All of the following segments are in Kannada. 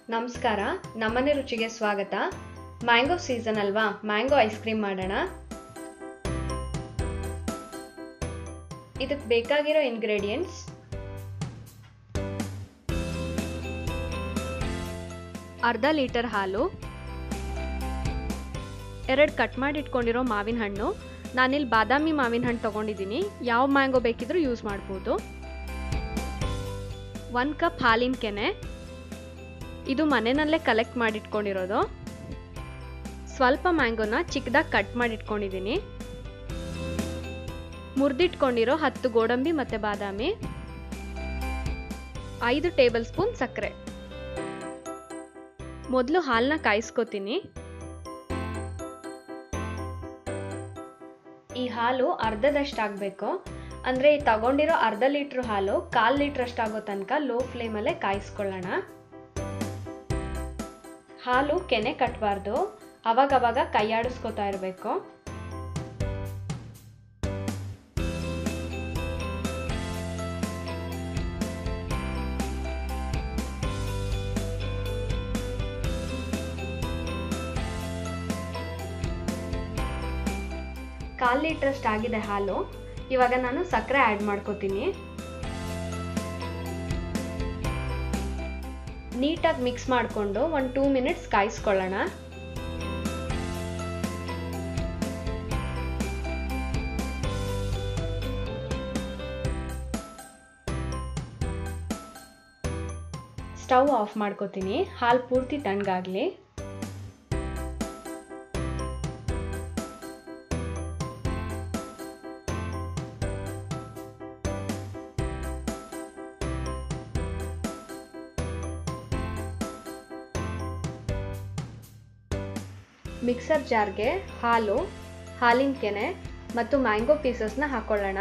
ನಮಸ್ಕಾರ ನಮ್ಮನೆ ರುಚಿಗೆ ಸ್ವಾಗತ ಮ್ಯಾಂಗೋ ಸೀಸನ್ ಅಲ್ವಾ ಮ್ಯಾಂಗೋ ಐಸ್ ಕ್ರೀಮ್ ಮಾಡೋಣ ಇದಕ್ಕೆ ಬೇಕಾಗಿರೋ ಇಂಗ್ರೀಡಿಯೆಂಟ್ಸ್ ಅರ್ಧ ಲೀಟರ್ ಹಾಲು ಎರಡು ಕಟ್ ಮಾಡಿ ಇಟ್ಕೊಂಡಿರೋ ಮಾವಿನ ಹಣ್ಣು ನಾನಿಲ್ಲಿ ಬಾದಾಮಿ ಮಾವಿನ ಹಣ್ಣು ತೊಗೊಂಡಿದ್ದೀನಿ ಯಾವ ಮ್ಯಾಂಗೋ ಬೇಕಿದ್ರೂ ಯೂಸ್ ಮಾಡ್ಬೋದು ಒಂದು ಕಪ್ ಹಾಲಿನ ಕೆನೆ ಇದು ಮನೆಯಲ್ಲೇ ಕಲೆಕ್ಟ್ ಮಾಡಿಟ್ಕೊಂಡಿರೋದು ಸ್ವಲ್ಪ ಮ್ಯಾಂಗೋನ ಚಿಕ್ಕದಾಗಿ ಕಟ್ ಮಾಡಿಟ್ಕೊಂಡಿದ್ದೀನಿ ಮುರಿದಿಟ್ಕೊಂಡಿರೋ ಹತ್ತು ಗೋಡಂಬಿ ಮತ್ತು ಬಾದಾಮಿ ಐದು ಟೇಬಲ್ ಸ್ಪೂನ್ ಸಕ್ಕರೆ ಮೊದಲು ಹಾಲನ್ನ ಕಾಯಿಸ್ಕೊತೀನಿ ಈ ಹಾಲು ಅರ್ಧದಷ್ಟು ಆಗಬೇಕು ಅಂದರೆ ಈ ತಗೊಂಡಿರೋ ಅರ್ಧ ಲೀಟ್ರ್ ಹಾಲು ಕಾಲು ಲೀಟ್ರ್ ಅಷ್ಟಾಗೋ ತನಕ ಲೋ ಫ್ಲೇಮಲ್ಲೇ ಕಾಯಿಸ್ಕೊಳ್ಳೋಣ ಹಾಲು ಕೆನೆ ಕಟ್ಟಬಾರ್ದು ಅವಾಗವಾಗ ಕೈಯಾಡಿಸ್ಕೊತಾ ಇರಬೇಕು ಕಾಲು ಲೀಟ್ರಷ್ಟು ಆಗಿದೆ ಹಾಲು ಇವಾಗ ನಾನು ಸಕ್ಕರೆ ಆ್ಯಡ್ ಮಾಡ್ಕೋತೀನಿ ನೀಟಾಗಿ ಮಿಕ್ಸ್ ಮಾಡಿಕೊಂಡು ಒಂದು ಟೂ ಮಿನಿಟ್ಸ್ ಕಾಯಿಸ್ಕೊಳ್ಳೋಣ ಸ್ಟವ್ ಆಫ್ ಮಾಡ್ಕೋತೀನಿ ಹಾಲು ಪೂರ್ತಿ ತಣ್ಣಗಾಗಲಿ ಮಿಕ್ಸರ್ ಜಾರ್ಗೆ ಹಾಲು ಹಾಲಿನ ಕೆನೆ ಮತ್ತು ಮ್ಯಾಂಗೋ ಪೀಸಸ್ನ ಹಾಕೊಳ್ಳೋಣ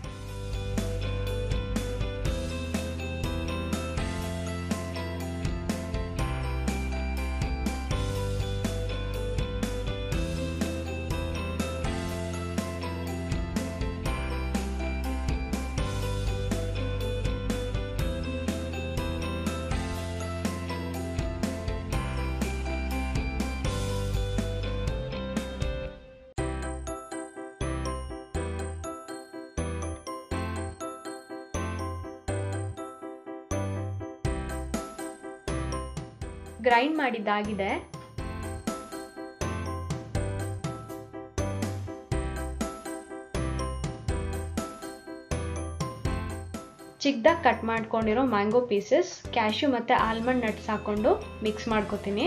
ಗ್ರೈಂಡ್ ಮಾಡಿದ್ದಾಗಿದೆ ಚಿಕ್ಕದಾಗಿ ಕಟ್ ಮಾಡ್ಕೊಂಡಿರೋ ಮ್ಯಾಂಗೋ ಪೀಸಸ್ ಕ್ಯಾಶ್ಯೂ ಮತ್ತು ಆಲ್ಮಂಡ್ ನಟ್ಸ್ ಹಾಕೊಂಡು ಮಿಕ್ಸ್ ಮಾಡ್ಕೋತೀನಿ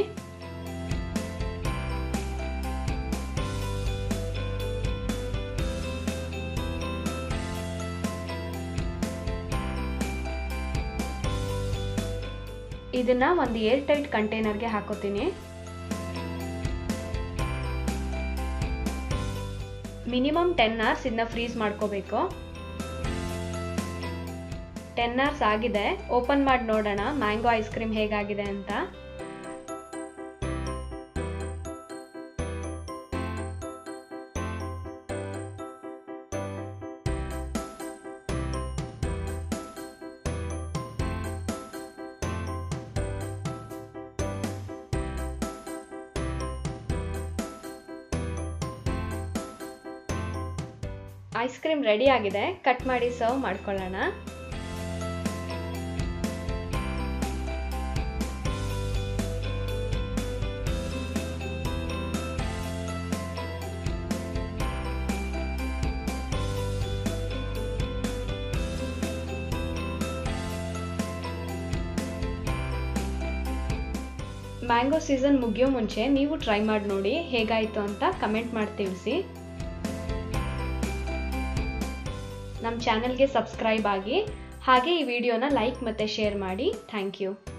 ಇದನ್ನ ಒಂದು ಏರ್ ಟೈಟ್ ಕಂಟೈನರ್ಗೆ ಹಾಕೋತೀನಿ ಮಿನಿಮಮ್ ಟೆನ್ ಅವರ್ಸ್ ಇದನ್ನ ಫ್ರೀಸ್ ಮಾಡ್ಕೋಬೇಕು ಟೆನ್ ಅವರ್ಸ್ ಆಗಿದೆ ಓಪನ್ ಮಾಡಿ ನೋಡೋಣ ಮ್ಯಾಂಗೋ ಐಸ್ ಕ್ರೀಮ್ ಹೇಗಾಗಿದೆ ಅಂತ ಐಸ್ ಕ್ರೀಮ್ ರೆಡಿ ಆಗಿದೆ ಕಟ್ ಮಾಡಿ ಸರ್ವ್ ಮಾಡ್ಕೊಳ್ಳೋಣ ಮ್ಯಾಂಗೋ ಸೀಸನ್ ಮುಗಿಯೋ ಮುಂಚೆ ನೀವು ಟ್ರೈ ಮಾಡಿ ನೋಡಿ ಹೇಗಾಯಿತು ಅಂತ ಕಮೆಂಟ್ ಮಾಡಿ ತಿಳಿಸಿ ನಮ್ಮ ಚಾನಲ್ಗೆ ಸಬ್ಸ್ಕ್ರೈಬ್ ಆಗಿ ಹಾಗೆ ಈ ವಿಡಿಯೋನ ಲೈಕ್ ಮತ್ತು ಶೇರ್ ಮಾಡಿ ಥ್ಯಾಂಕ್ ಯು